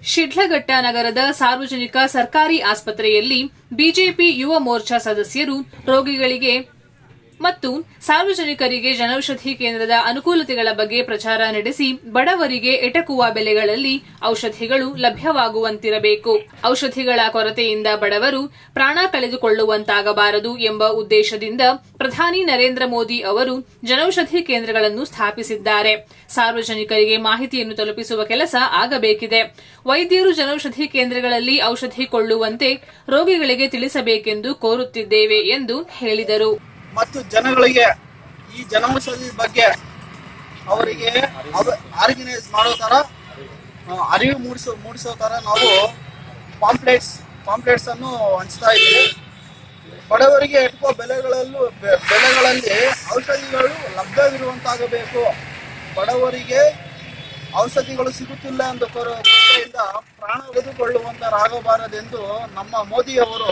ಶಿಡ್ಲಘಟ್ಟ ನಗರದ ಸಾರ್ವಜನಿಕ ಸರ್ಕಾರಿ ಆಸ್ಪತ್ರೆಯಲ್ಲಿ ಬಿಜೆಪಿ ಯುವ ಮೋರ್ಚಾ ಸದಸ್ಯರು ರೋಗಿಗಳಿಗೆ ಮತ್ತು ಸಾರ್ವಜನಿಕರಿಗೆ ಜನೌಷಧಿ ಕೇಂದ್ರದ ಅನುಕೂಲತೆಗಳ ಬಗ್ಗೆ ಪ್ರಚಾರ ನಡೆಸಿ ಬಡವರಿಗೆ ಎಟಕುವ ಬೆಲೆಗಳಲ್ಲಿ ಔಷಧಿಗಳು ಲಭ್ಯವಾಗುವಂತಿರಬೇಕು ಔಷಧಿಗಳ ಕೊರತೆಯಿಂದ ಬಡವರು ಪ್ರಾಣ ಕಳೆದುಕೊಳ್ಳುವಂತಾಗಬಾರದು ಎಂಬ ಉದ್ದೇಶದಿಂದ ಪ್ರಧಾನಿ ನರೇಂದ್ರ ಮೋದಿ ಅವರು ಜನೌಷಧಿ ಕೇಂದ್ರಗಳನ್ನು ಸ್ಥಾಪಿಸಿದ್ದಾರೆ ಸಾರ್ವಜನಿಕರಿಗೆ ಮಾಹಿತಿಯನ್ನು ತಲುಪಿಸುವ ಕೆಲಸ ಆಗಬೇಕಿದೆ ವೈದ್ಯರು ಜನೌಷಧಿ ಕೇಂದ್ರಗಳಲ್ಲಿ ಔಷಧಿ ಕೊಳ್ಳುವಂತೆ ರೋಗಿಗಳಿಗೆ ತಿಳಿಸಬೇಕೆಂದು ಕೋರುತ್ತಿದ್ದೇವೆ ಎಂದು ಹೇಳಿದರು ಮತ್ತು ಜನಗಳಿಗೆ ಈ ಜನೌಷಧಿ ಬಗ್ಗೆ ಅವರಿಗೆ ಆರ್ಗನೈಸ್ ಮಾಡೋ ಥರ ಆ, ಅರಿವು ಮೂಡಿಸೋ ಮೂಡಿಸೋ ಥರ ನಾವು ಪಾಂಪ್ಲೆಟ್ಸ್ ಪಾಂಪ್ಲೆಟ್ಸ್ ಅನ್ನು ಹಂಚ್ತಾ ಇದ್ದೀವಿ ಬಡವರಿಗೆ ಎಟುಕುವ ಬೆಲೆಗಳಲ್ಲೂ ಬೆ- ಬೆಲೆಗಳಲ್ಲಿ ಔಷಧಿಗಳು ಲಭ್ಯವಿರುವಂತಾಗಬೇಕು ಬಡವರಿಗೆ ಔಷಧಿಗಳು ಸಿಗುತ್ತಿಲ್ಲ ಎಂದು ಕೊರ- ಕೊರತೆಯಿಂದ ಪ್ರಾಣ ತೆಗೆದುಕೊಳ್ಳುವಂತರಾಗಬಾರದೆಂದು ನಮ್ಮ ಮೋದಿಯವರು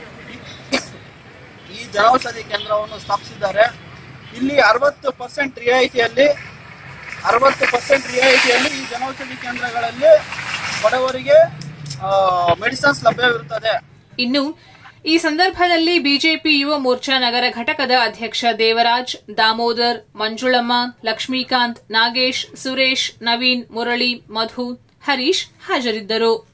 ಈ ಜನೌಷಧಿ ಕೇಂದ್ರವನ್ನು ಸ್ಥಾಪಿಸಿದ್ದಾರೆ ಇಲ್ಲಿ ಅರವತ್ತು ಪರ್ಸೆಂಟ್ ರಿಯಾಯಿತಿಯಲ್ಲಿ ಅರವತ್ತು ಪರ್ಸೆಂಟ್ ರಿಯಾಯಿತಿಯಲ್ಲಿ ಈ ಜನೌಷಧಿ ಕೇಂದ್ರಗಳಲ್ಲಿ ಬಡವರಿಗೆ ಮೆಡಿಸಿನ್ಸ್ ಲಭ್ಯವಿರುತ್ತದೆ ಇನ್ನು ಈ ಸಂದರ್ಭದಲ್ಲಿ ಬಿಜೆಪಿ ಯುವ ಮೋರ್ಚಾ ನಗರ ಘಟಕದ ಅಧ್ಯಕ್ಷ ದೇವರಾಜ್ ದಾಮೋದರ್ ಮಂಜುಳಮ್ಮ ಲಕ್ಷ್ಮೀಕಾಂತ್ ನಾಗೇಶ್ ಸುರೇಶ್ ನವೀನ್ ಮುರಳಿ ಮಧು ಹರೀಶ್ ಹಾಜರಿದ್ದರು